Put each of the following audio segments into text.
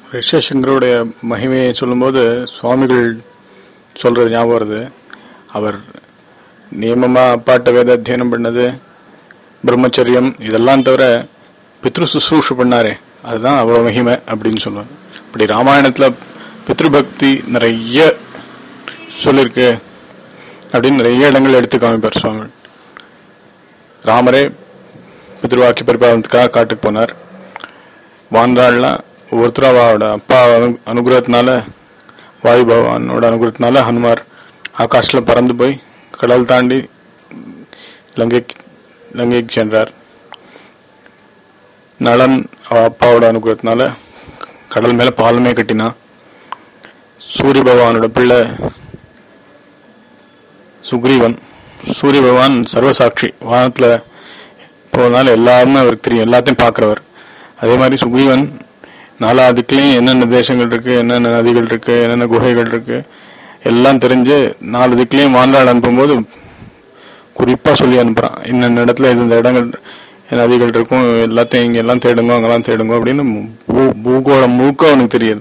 ரிஷசங்கருடைய மகிமையை சொல்லும்போது சுவாமிகள் சொல்றது ஞாபகம் வருது அவர் நியமமா அப்பாட்ட வேத அத்தியனம் பண்ணது பிரம்மச்சரியம் இதெல்லாம் தவிர பித்ரு சுசுரூஷ பண்ணாரே அதுதான் அவ்வளவு மகிமை அப்படின்னு சொல்லுவாங்க இப்படி ராமாயணத்துல பித்ருபக்தி நிறைய சொல்லியிருக்கு அப்படின்னு நிறைய இடங்கள் எடுத்து காமிப்பார் சுவாமி ராமரே பித்ருவாக்கி பரிபாலனத்துக்காக காட்டுக்கு போனார் வாந்தாள்லாம் ஒவ்வொருத்தரும் அவளோட அப்பா அனு அனுகிரகத்தினால வாயு பகவானோட அனுகிரகத்தினால ஹனுமார் ஆகாஷ்ல பறந்து போய் கடல் தாண்டி லங்கைக்கு லங்கைக்கு சென்றார் நளன் அவ அப்பாவோட அனுகிரகத்தினால கடல் மேல பாலமே கட்டினான் சூரிய பகவானோட பிள்ளை சுக்ரீவன் சூரிய பகவான் சர்வசாட்சி வானத்துல போனால எல்லாருமே அவருக்கு தெரியும் எல்லாத்தையும் பார்க்கிறவர் அதே மாதிரி சுக்ரீவன் நாலா திக்குலையும் என்னென்ன தேசங்கள் இருக்கு என்னென்ன நதிகள் இருக்கு என்னென்ன குகைகள் இருக்கு எல்லாம் தெரிஞ்சு நாலு திக்குலையும் வாழ்நாள் அனுப்பும்போது குறிப்பா சொல்லி அனுப்புறான் இன்னென்ன இடத்துல இது இந்த இடங்கள் நதிகள் இருக்கும் எல்லாத்தையும் இங்க எல்லாம் தேடுங்க அங்கெல்லாம் தேடுங்க அப்படின்னு பூ- பூகோளம் முழுக்க அவனுக்கு தெரியுது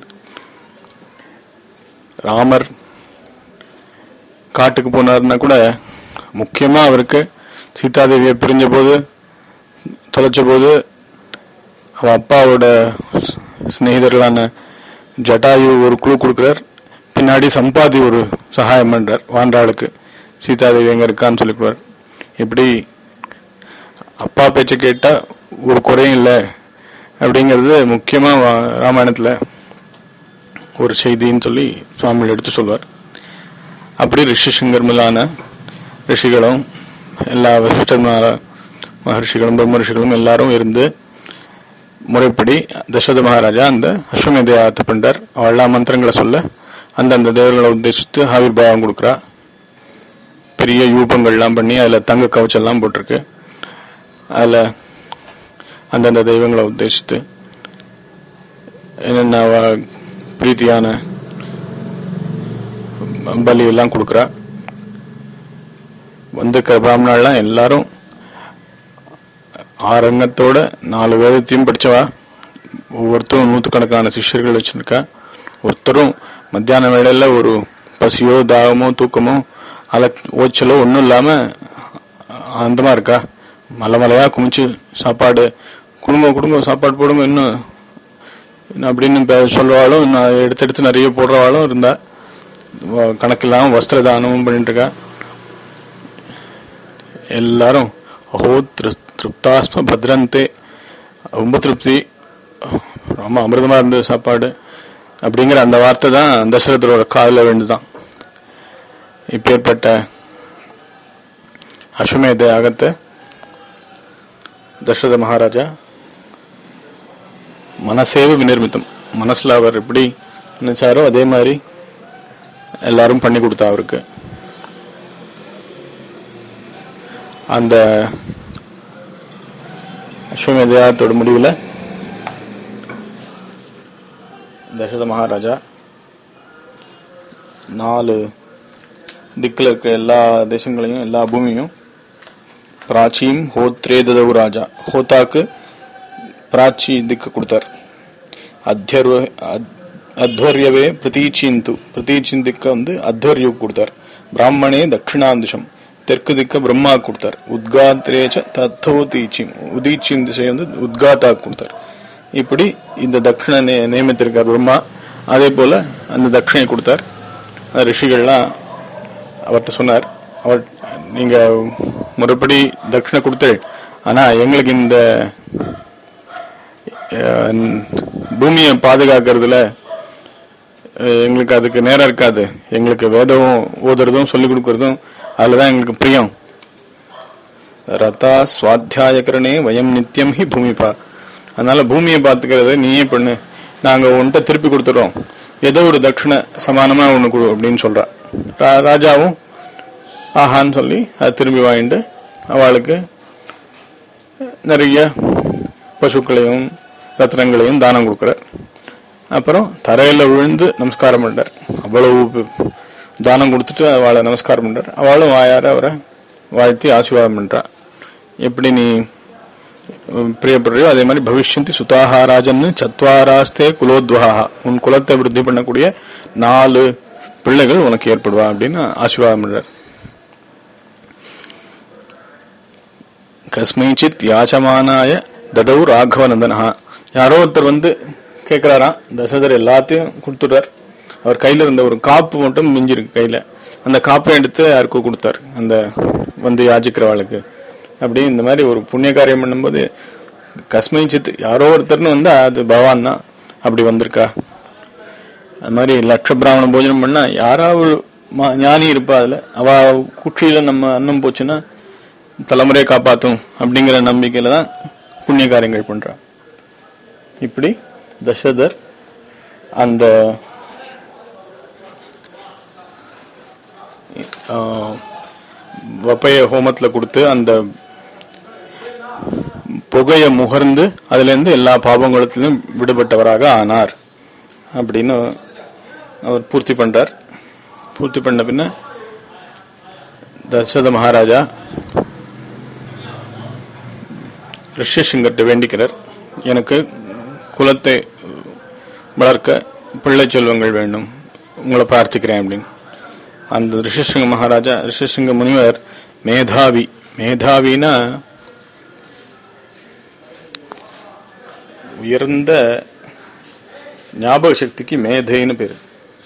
ராமர் காட்டுக்கு போனாருன்னா கூட முக்கியமா அவருக்கு சீதாதேவியை பிரிஞ்ச போது தொலைச்ச போது அவ அப்பாவோட ஸ்- சிநேகிதர்களான ஜட்டாயு ஒரு குழு கொடுக்கிறார் பின்னாடி சம்பாதி ஒரு சகாயம் பண்றார் வாண்டாளுக்கு சீதாதேவி எங்க இருக்கான்னு சொல்லிக்குவார் இப்படி அப்பா பேச்ச கேட்டா ஒரு குறையும் இல்லை அப்படிங்கிறது முக்கியமா வா- ராமாயணத்துல ஒரு செய்தின்னு சொல்லி சுவாமிகள் எடுத்து சொல்வார் அப்படி ரிஷிசங்கர் முதலான ரிஷிகளும் எல்லா வசிஷ்டர் மகா- மகர்ஷிகளும் பிரம்ம ரிஷிகளும் எல்லாரும் இருந்து முறைப்படி தசரத மகாராஜா அந்த அஸ்வமேத யாகத்தை பண்றார் அவள்லாம் மந்திரங்களை சொல்ல அந்தந்த தேவர்களை உத்தேசித்து ஆவிர்பாவம் கொடுக்குறா பெரிய யூபங்கள்லாம் பண்ணி அதில் தங்க கவச்செல்லாம் போட்டிருக்கு அதில் அந்தந்த தெய்வங்களை உத்தேசித்து என்னென்ன அவ- பிரீத்தியான பலி எல்லாம் கொடுக்குறா வந்திருக்கிற பிராமணாலாம் எல்லாரும் ஆரங்கத்தோட நாலு வேதத்தையும் படிச்சவா ஒவ்வொருத்தரும் நூற்றுக்கணக்கான சிஷ்யர்கள் வச்சிருக்கா ஒருத்தரும் மத்தியான வேளையில ஒரு பசியோ தாகமோ தூக்கமோ அல ஓச்சலோ ஒன்றும் இல்லாம ஆனந்தமா இருக்கா மலை மலையா குமிச்சு சாப்பாடு குடும்பம் குடும்பம் சாப்பாடு போடுங்க இன்னும் இன்னும் அப்படின்னு பே- சொல்றவாளும் இன்னும் எடுத்து எடுத்து நிறைய போடுறவாளும் இருந்தா வ- கணக்கில்லாம வஸ்திர தானமும் பண்ணிட்டு இருக்கா எல்லாரும் அஹோ திரு- திருப்தாஸ்ம பத்ரந்தே ரொம்ப திருப்தி ரொம்ப அமிர்தமா இருந்த சாப்பாடு அப்படிங்கிற அந்த வார்த்தை தான் தசரதரோட காதுல விழுந்துதான் இப்பேற்பட்ட அஸ்வமேத யாகத்தை தசரத மகாராஜா மனசேவ விநிர்மித்தம் மனசுல அவர் எப்படி நினைச்சாரோ அதே மாதிரி எல்லாரும் பண்ணி கொடுத்தா அவருக்கு அந்த அஸ்வமேத யாகத்தோட முடிவில் தசரத மகாராஜா நாலு திக்கில் இருக்கிற எல்லா தேசங்களையும் எல்லா பூமியும் பிராச்சியும் ஹோத்ரே ததவு ராஜா ஹோத்தாக்கு பிராச்சி திக்கு கொடுத்தார் அத்தியர்வ அத்- அத்வர்யவே பிரதீச்சிந்து பிரதீச்சின் திக்க வந்து அத்வர்யு கொடுத்தார் பிராமணே தட்சிணாந்துஷம் தெற்கு திக்க பிரம்மா கொடுத்தார் உத்காத்ரேச்ச தத்தோதீச்சி உதீச்சின் திசை வந்து உத்காத்தா கொடுத்தார் இப்படி இந்த தட்சிண நே- நியமித்திருக்கார் பிரம்மா அதே போல அந்த தட்சிணை கொடுத்தார் அந்த ரிஷிகள்லாம் அவர்கிட்ட சொன்னார் அவர் நீங்க முறைப்படி தட்சிணை கொடுத்து ஆனா எங்களுக்கு இந்த அஹ், பூமியை பாதுகாக்கிறதுல அஹ், எங்களுக்கு அதுக்கு நேரம் இருக்காது எங்களுக்கு வேதம் ஓதுறதும் சொல்லிக் கொடுக்கறதும் அதுலதான் எங்களுக்கு பிரியம் ரதா சுவாத்தியாயக்கரணே வயம் நித்தியம் ஹி பூமிபா அதனால பூமியை பார்த்துக்கிறத நீயே பண்ணு நாங்க உன்கிட்ட திருப்பி கொடுத்துறோம் ஏதோ ஒரு தட்சிணை சமானமா ஒண்ணு கொடு அப்படின்னு சொல்றா ரா- ராஜாவும் ஆஹான்னு சொல்லி அதை திரும்பி வாங்கிட்டு அவளுக்கு நிறைய பசுக்களையும் ரத்னங்களையும் தானம் கொடுக்குறார் அப்புறம் தரையில விழுந்து நமஸ்காரம் பண்றார் அவ்வளவு ப- தானம் கொடுத்துட்டு அவளை நமஸ்காரம் பண்றார் அவளும் வாயார அவரை வாழ்த்தி ஆசீர்வாதம் பண்றா எப்படி நீ உம், பிரியப்படுறியோ அதே மாதிரி பவிஷ்யந்தி சுதாஹாராஜன்னு சத்வாராஸ்தே குலோத்வஹா உன் குலத்தை விருத்தி பண்ணக்கூடிய நாலு பிள்ளைகள் உனக்கு ஏற்படுவா அப்படின்னு ஆசீர்வாதம் பண்றார் கஸ்மைச்சித் யாச்சமானாய ததவு ராகவநந்தனா யாரோ ஒருத்தர் வந்து கேட்கிறாராம் தசரதர் எல்லாத்தையும் கொடுத்துடுறார் அவர் கையில இருந்த ஒரு காப்பு மட்டும் மிஞ்சிருக்கு கையில அந்த காப்பை எடுத்து யாருக்கோ கொடுத்தார் அந்த வந்து யாச்சிக்கிறவாளுக்கு அப்படி இந்த மாதிரி ஒரு புண்ணிய காரியம் பண்ணும்போது கஸ்மை சித் யாரோ ஒருத்தர்னு வந்தா அது பகவான் தான் அப்படி வந்திருக்கா அது மாதிரி லட்ச பிராமண போஜனம் பண்ணா யாராவது ம- ஞானி இருப்பா அதுல அவ குற்றியில நம்ம அன்னம் போச்சுன்னா தலைமுறையை காப்பாத்தும் அப்படிங்கிற நம்பிக்கையில தான் புண்ணிய காரியங்கள் பண்றா இப்படி தசரதர் அந்த ஆஹ், வப்பைய ஹோமத்துல கொடுத்து அந்த புகையை முகர்ந்து அதுல இருந்து எல்லா பாபங்களத்திலும் விடுபட்டவராக ஆனார் அப்படின்னு அவர் பூர்த்தி பண்றார் பூர்த்தி பண்ண பின்ன தசரத மகாராஜா ரிஷிசிங்கர்கிட்ட வேண்டிக்கிறார் எனக்கு குலத்தை வளர்க்க பிள்ளை செல்வங்கள் வேண்டும் உங்களை பிரார்த்திக்கிறேன் அப்படின்னு அந்த ரிஷிசிங்க மகாராஜா ரிஷிசிங்க முனிவர் மேதாவி மேதாவினா உயர்ந்த ஞாபக சக்திக்கு மேதைன்னு பேரு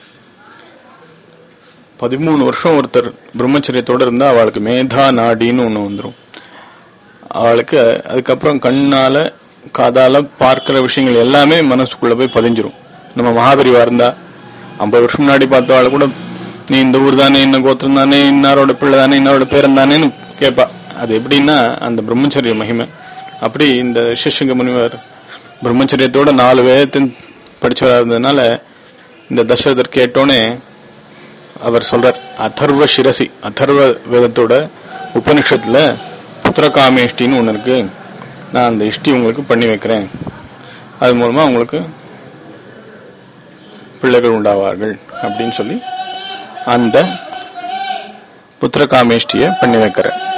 பதிமூணு வருஷம் ஒருத்தர் பிரம்மச்சரியத்தோட இருந்தா அவளுக்கு மேதா நாடின்னு ஒண்ணு வந்துரும் அவளுக்கு அதுக்கப்புறம் கண்ணால காதால பார்க்கிற விஷயங்கள் எல்லாமே மனசுக்குள்ள போய் பதிஞ்சிரும் நம்ம மகாபரிவா இருந்தா ஐம்பது வருஷம் முன்னாடி பார்த்தவாள் கூட நீ இந்த ஊர் தானே என்ன கோத்திரம் தானே இன்னாரோட பிள்ளை தானே இன்னாரோட பேரன் தானேன்னு கேட்பா அது எப்படின்னா அந்த பிரம்மச்சரிய மகிமை அப்படி இந்த சிஷங்க முனிவர் பிரம்மச்சரியத்தோட நாலு வேதத்தின் படிச்சவரா இருந்ததுனால இந்த தசரதர் கேட்டோன்னே அவர் சொல்றார் அதர்வ சிரசி அதர்வ வேதத்தோட உபனிஷத்துல புத்திரகாம இஷ்டின்னு ஒன்று இருக்கு நான் அந்த இஷ்டி உங்களுக்கு பண்ணி வைக்கிறேன் அது மூலமா உங்களுக்கு பிள்ளைகள் உண்டாவார்கள் அப்படின்னு சொல்லி அந்த புத்திரகாமேஷ்டியை பண்ணி வைக்கிறேன்